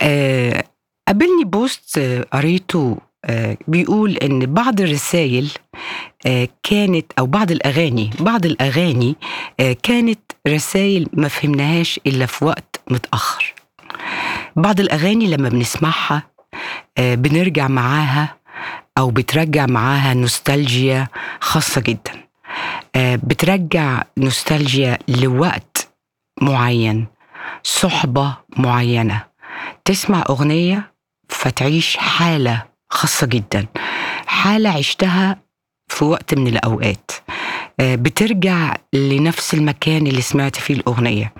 آه، قابلني بوست آه، قريته آه، بيقول ان بعض الرسائل آه، كانت او بعض الاغاني بعض الاغاني آه، كانت رسائل ما فهمناهاش الا في وقت متاخر بعض الاغاني لما بنسمعها آه، بنرجع معاها او بترجع معاها نوستالجيا خاصه جدا آه، بترجع نوستالجيا لوقت معين صحبه معينه تسمع اغنيه فتعيش حاله خاصه جدا حاله عشتها في وقت من الاوقات آه، بترجع لنفس المكان اللي سمعت فيه الاغنيه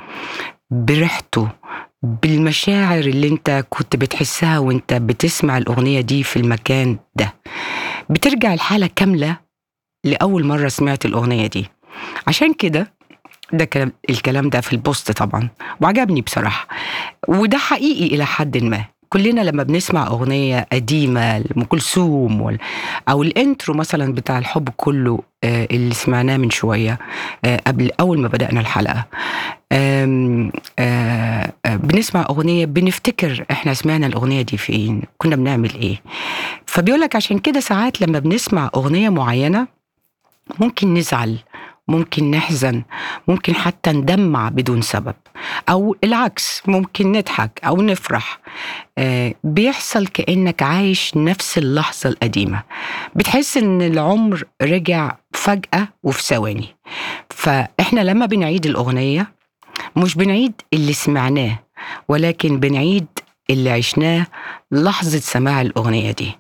بريحته بالمشاعر اللي انت كنت بتحسها وانت بتسمع الاغنيه دي في المكان ده بترجع الحاله كامله لاول مره سمعت الاغنيه دي عشان كده ده كلام الكلام ده في البوست طبعا وعجبني بصراحه وده حقيقي الى حد ما كلنا لما بنسمع اغنيه قديمه لام كلثوم وال- او الانترو مثلا بتاع الحب كله آه، اللي سمعناه من شويه آه، قبل اول ما بدانا الحلقه آم، آه، آه، بنسمع اغنيه بنفتكر احنا سمعنا الاغنيه دي فين كنا بنعمل ايه فبيقولك عشان كده ساعات لما بنسمع اغنيه معينه ممكن نزعل ممكن نحزن ممكن حتى ندمع بدون سبب او العكس ممكن نضحك او نفرح آه، بيحصل كانك عايش نفس اللحظه القديمه بتحس ان العمر رجع فجاه وفي ثواني فاحنا لما بنعيد الاغنيه مش بنعيد اللي سمعناه ولكن بنعيد اللي عشناه لحظه سماع الاغنيه دي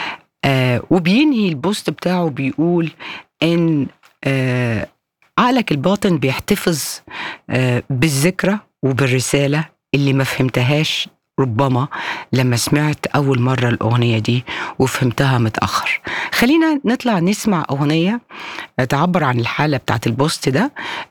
آه وبينهي البوست بتاعه بيقول ان آه عقلك الباطن بيحتفظ آه بالذكرى وبالرسالة اللي ما فهمتهاش ربما لما سمعت أول مرة الأغنية دي وفهمتها متأخر خلينا نطلع نسمع أغنية آه، تعبر عن الحالة بتاعت البوست ده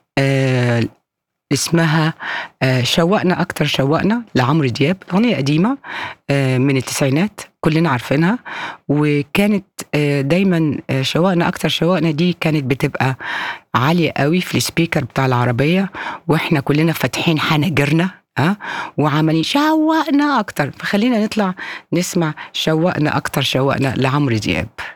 آه اسمها آه، شوقنا أكتر شوقنا لعمرو دياب أغنية قديمة آه، من التسعينات كلنا عارفينها وكانت آه، دايما آه، شوقنا أكتر شوقنا دي كانت بتبقى عالية قوي في السبيكر بتاع العربية واحنا كلنا فاتحين حناجرنا ها وعمالين شوقنا أكتر فخلينا نطلع نسمع شوقنا أكتر شوقنا لعمرو دياب